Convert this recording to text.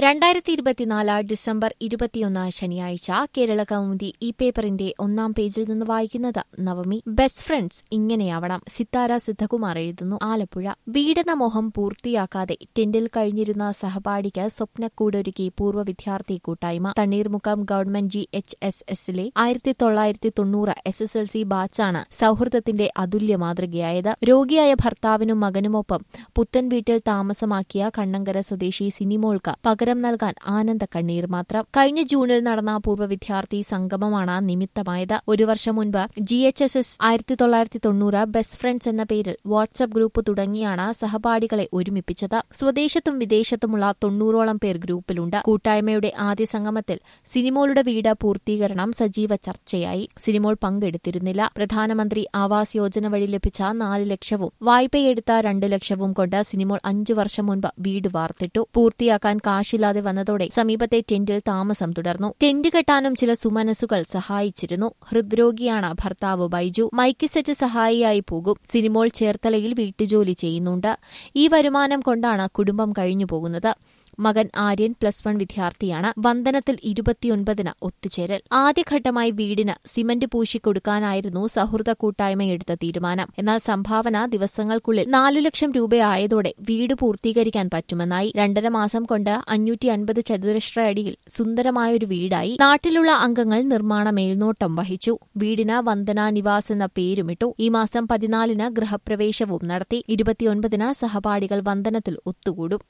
രണ്ടായിരത്തി ഇരുപത്തിനാല് ഡിസംബർ ഇരുപത്തിയൊന്ന് ശനിയാഴ്ച കേരള കൗമുദി ഈ പേപ്പറിന്റെ ഒന്നാം പേജിൽ നിന്ന് വായിക്കുന്നത് നവമി ബെസ്റ്റ് ഫ്രണ്ട്സ് ഇങ്ങനെയാവണം സിത്താര സിദ്ധകുമാർ എഴുതുന്നു ആലപ്പുഴ വീടെന്ന മോഹം പൂർത്തിയാക്കാതെ ടെന്റിൽ കഴിഞ്ഞിരുന്ന സഹപാഠിക്ക് സ്വപ്നക്കൂടൊരുക്കി പൂർവ്വ വിദ്യാർത്ഥി കൂട്ടായ്മ Thanneermukkom government G H S എസിലെ ആയിരത്തി തൊള്ളായിരത്തി തൊണ്ണൂറ് എസ് എസ് എൽ സി ബാച്ചാണ് സൌഹൃദത്തിന്റെ അതുല്യ മാതൃകയായത് രോഗിയായ ഭർത്താവിനും മകനുമൊപ്പം പുത്തൻ വീട്ടിൽ താമസമാക്കിയ കണ്ണങ്കര സ്വദേശി സിനിമോൾക്ക് പകരം നൽകാൻ ആനന്ദ കണ്ണീർ മാത്രം കഴിഞ്ഞ ജൂണിൽ നടന്ന പൂർവ്വ വിദ്യാർത്ഥി സംഗമമാണ് നിമിത്തമായത് ഒരു വർഷം മുൻപ് ജി എച്ച് എസ് എസ് ആയിരത്തി തൊള്ളായിരത്തി തൊണ്ണൂറ് ബെസ്റ്റ് ഫ്രണ്ട്സ് എന്ന പേരിൽ വാട്സ്ആപ്പ് ഗ്രൂപ്പ് തുടങ്ങിയാണ് സഹപാഠികളെ ഒരുമിപ്പിച്ചത് സ്വദേശത്തും വിദേശത്തുമുള്ള തൊണ്ണൂറോളം പേർ ഗ്രൂപ്പിലുണ്ട് കൂട്ടായ്മയുടെ ആദ്യ സംഗമത്തിൽ സിനിമോളുടെ വീട് പൂർത്തീകരണം സജീവ ചർച്ചയായി സിനിമോൾ പങ്കെടുത്തിരുന്നില്ല പ്രധാനമന്ത്രി ആവാസ് യോജന വഴി ലഭിച്ച നാല് ലക്ഷവും വായ്പയെടുത്ത രണ്ട് ലക്ഷവും കൊണ്ട് സിനിമോൾ അഞ്ചു വർഷം മുൻപ് വീട് വാർത്തിട്ടു പൂർത്തിയാക്കാൻ കാശില്ലാതെ വന്നതോടെ സമീപത്തെ ടെന്റിൽ താമസം തുടർന്നു ടെന്റ് കെട്ടാനും ചില സുമനസുകൾ സഹായിച്ചിരുന്നു ഹൃദ്രോഗിയാണ് ഭർത്താവ് ബൈജു മൈക്ക് സെറ്റ് സഹായിയായി പോകും സിനിമോൾ ചേർത്തലയിൽ വീട്ടുജോലി ചെയ്യുന്നുണ്ട് ഈ വരുമാനം കൊണ്ടാണ് കുടുംബം കഴിഞ്ഞു പോകുന്നത് മകൻ ആര്യൻ പ്ലസ് വൺ വിദ്യാർത്ഥിയാണ് വന്ദനത്തിൽ ഇരുപത്തിയൊൻപതിന് ഒത്തുചേരൽ ആദ്യഘട്ടമായി വീടിന് സിമന്റ് പൂശിക്കൊടുക്കാനായിരുന്നു സൗഹൃദ കൂട്ടായ്മ എടുത്ത തീരുമാനം എന്നാൽ സംഭാവന ദിവസങ്ങൾക്കുള്ളിൽ നാലു ലക്ഷം രൂപയായതോടെ വീട് പൂർത്തീകരിക്കാൻ പറ്റുമെന്നായി രണ്ടര മാസം കൊണ്ട് അഞ്ഞൂറ്റി അൻപത് ചതുരശ്ര അടിയിൽ സുന്ദരമായൊരു വീടായി നാട്ടിലുള്ള അംഗങ്ങൾ നിർമ്മാണ മേൽനോട്ടം വഹിച്ചു വീടിന് വന്ദന നിവാസ് എന്ന പേരുമിട്ടു ഈ മാസം പതിനാലിന് ഗൃഹപ്രവേശവും നടത്തി ഇരുപത്തിയൊൻപതിന് സഹപാഠികൾ വന്ദനത്തിൽ ഒത്തുകൂടും